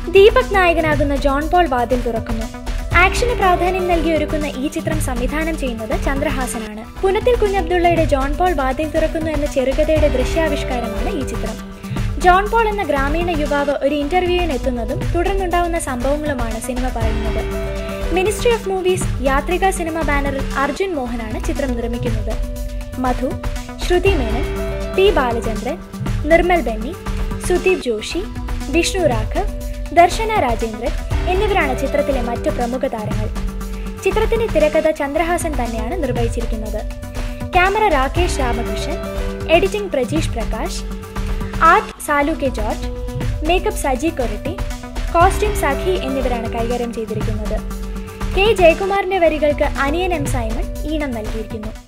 ദീപക് നായകനാകുന്ന John Paul വാതിൽ തുറക്കുന്നു ആക്ഷന് പ്രാധാന്യം നൽകി ഒരുക്കുന്ന ഈ ചിത്രം സംവിധാനം ചെയ്യുന്നത് ചന്ദ്രഹാസനാണ് പുനത്തിൽ കുഞ്ഞബ്ദുള്ളയുടെ ജോൺ പോൾ വാതിൽ തുറക്കുന്നു എന്ന ചെറുകഥയുടെ ദൃശ്യാവിഷ്കാരമാണ് ഈ ചിത്രം ജോൺ പോൾ എന്ന ഗ്രാമീണ യുവാവ് ഒരു ഇന്റർവ്യൂവിന് എത്തുന്നതും തുടർന്നുണ്ടാവുന്ന സംഭവങ്ങളുമാണ് സിനിമ പറയുന്നത് ministry of movies Yathrika cinema ബാനറിൽ അർജുൻ മോഹനാണ് ചിത്രം നിർമ്മിക്കുന്നത് മധു ശ്രുതി മേനൻ പി ബാലചന്ദ്രൻ നിർമ്മൽ ബെന്നി സുദീപ് ജോഷി വിഷ്ണു രാഘവ് ദർശന രാജേന്ദ്രൻ എന്നിവരാണ് ചിത്രത്തിലെ മറ്റു പ്രമുഖ താരങ്ങൾ ചിത്രത്തിന്റെ തിരക്കഥ ചന്ദ്രഹാസൻ തന്നെയാണ് നിർവഹിച്ചിരിക്കുന്നത് camera Rakesh Ramakrishnan editing Prajeesh Prakash art Salu K George makeup Saji Koratty costume Sakhi എന്നിവരാണ് കൈകാര്യം ചെയ്തിരിക്കുന്നത് കെ ജയകുമാറിന്റെ വരികൾക്ക് അനിയൻ എം സൈമൺ ഈണം നൽകിയിരിക്കുന്നു